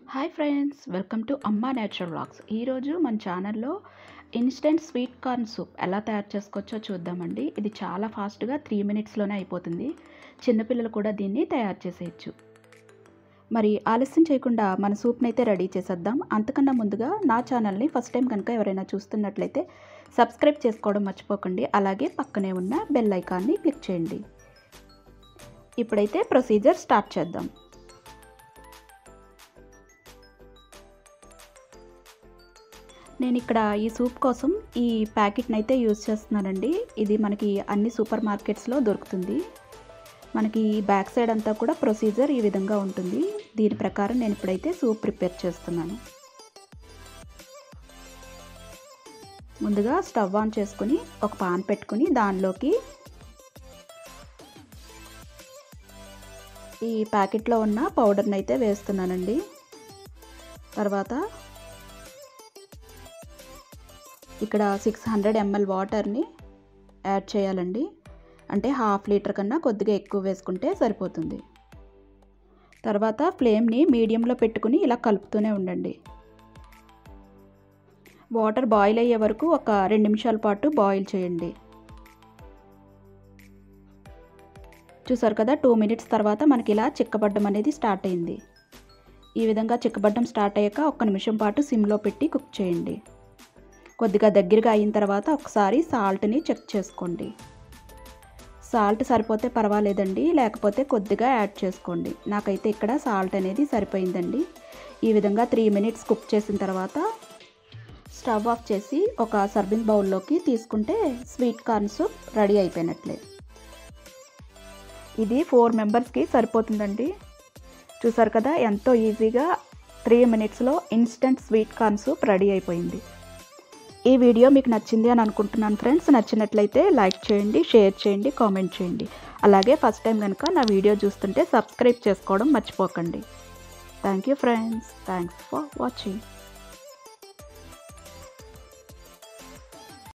hi friends welcome to Amma natural vlogs ఈరోజు మన ఛానల్లో ఇన్స్టెంట్ స్వీట్ కార్న్ సూప్ ఎలా తయారు చేసుకోవచ్చో చూద్దామండి ఇది చాలా ఫాస్ట్గా త్రీ మినిట్స్లోనే అయిపోతుంది చిన్నపిల్లలు కూడా దీన్ని తయారు చేసేయచ్చు మరి ఆలస్యం చేయకుండా మన సూప్ని అయితే రెడీ చేసేద్దాం అంతకన్నా ముందుగా నా ఛానల్ని ఫస్ట్ టైం కనుక ఎవరైనా చూస్తున్నట్లయితే సబ్స్క్రైబ్ చేసుకోవడం మర్చిపోకండి అలాగే పక్కనే ఉన్న బెల్ ఐకాన్ని క్లిక్ చేయండి ఇప్పుడైతే ప్రొసీజర్ స్టార్ట్ చేద్దాం నేను ఇక్కడ ఈ సూప్ కోసం ఈ ప్యాకెట్ని అయితే యూజ్ చేస్తున్నానండి ఇది మనకి అన్ని సూపర్ మార్కెట్స్లో దొరుకుతుంది మనకి ఈ బ్యాక్ సైడ్ అంతా కూడా ప్రొసీజర్ ఈ విధంగా ఉంటుంది దీని ప్రకారం నేను ఇప్పుడైతే సూప్ ప్రిపేర్ చేస్తున్నాను ముందుగా స్టవ్ ఆన్ చేసుకుని ఒక పాన్ పెట్టుకుని దానిలోకి ఈ ప్యాకెట్లో ఉన్న పౌడర్ని అయితే వేస్తున్నానండి తర్వాత ఇక్కడ సిక్స్ హండ్రెడ్ ఎంఎల్ వాటర్ని యాడ్ చేయాలండి అంటే హాఫ్ లీటర్ కన్నా కొద్దిగా ఎక్కువ వేసుకుంటే సరిపోతుంది తర్వాత ఫ్లేమ్ని మీడియంలో పెట్టుకుని ఇలా కలుపుతూనే ఉండండి వాటర్ బాయిల్ అయ్యే వరకు ఒక రెండు నిమిషాల పాటు బాయిల్ చేయండి చూసారు కదా టూ మినిట్స్ తర్వాత మనకి ఇలా చిక్కబడ్డం అనేది స్టార్ట్ అయింది ఈ విధంగా చిక్కబడ్డం స్టార్ట్ అయ్యాక ఒక్క నిమిషం పాటు సిమ్లో పెట్టి కుక్ చేయండి కొద్దిగా దగ్గరగా అయిన తర్వాత ఒకసారి సాల్ట్ని చెక్ చేసుకోండి సాల్ట్ సరిపోతే పర్వాలేదండి లేకపోతే కొద్దిగా యాడ్ చేసుకోండి నాకైతే ఇక్కడ సాల్ట్ అనేది సరిపోయిందండి ఈ విధంగా త్రీ మినిట్స్ కుక్ చేసిన తర్వాత స్టవ్ ఆఫ్ చేసి ఒక సర్వింగ్ బౌల్లోకి తీసుకుంటే స్వీట్ కార్న్ సూప్ రెడీ అయిపోయినట్లే ఇది ఫోర్ మెంబర్స్కి సరిపోతుందండి చూసారు కదా ఎంతో ఈజీగా త్రీ మినిట్స్లో instant sweet corn soup ready అయిపోయింది ఈ వీడియో మీకు నచ్చింది అని అనుకుంటున్నాను ఫ్రెండ్స్ నచ్చినట్లయితే లైక్ చేయండి షేర్ చేయండి కామెంట్ చేయండి అలాగే ఫస్ట్ టైం కనుక నా వీడియో చూస్తుంటే సబ్స్క్రైబ్ చేసుకోవడం మర్చిపోకండి thank you friends thanks for watching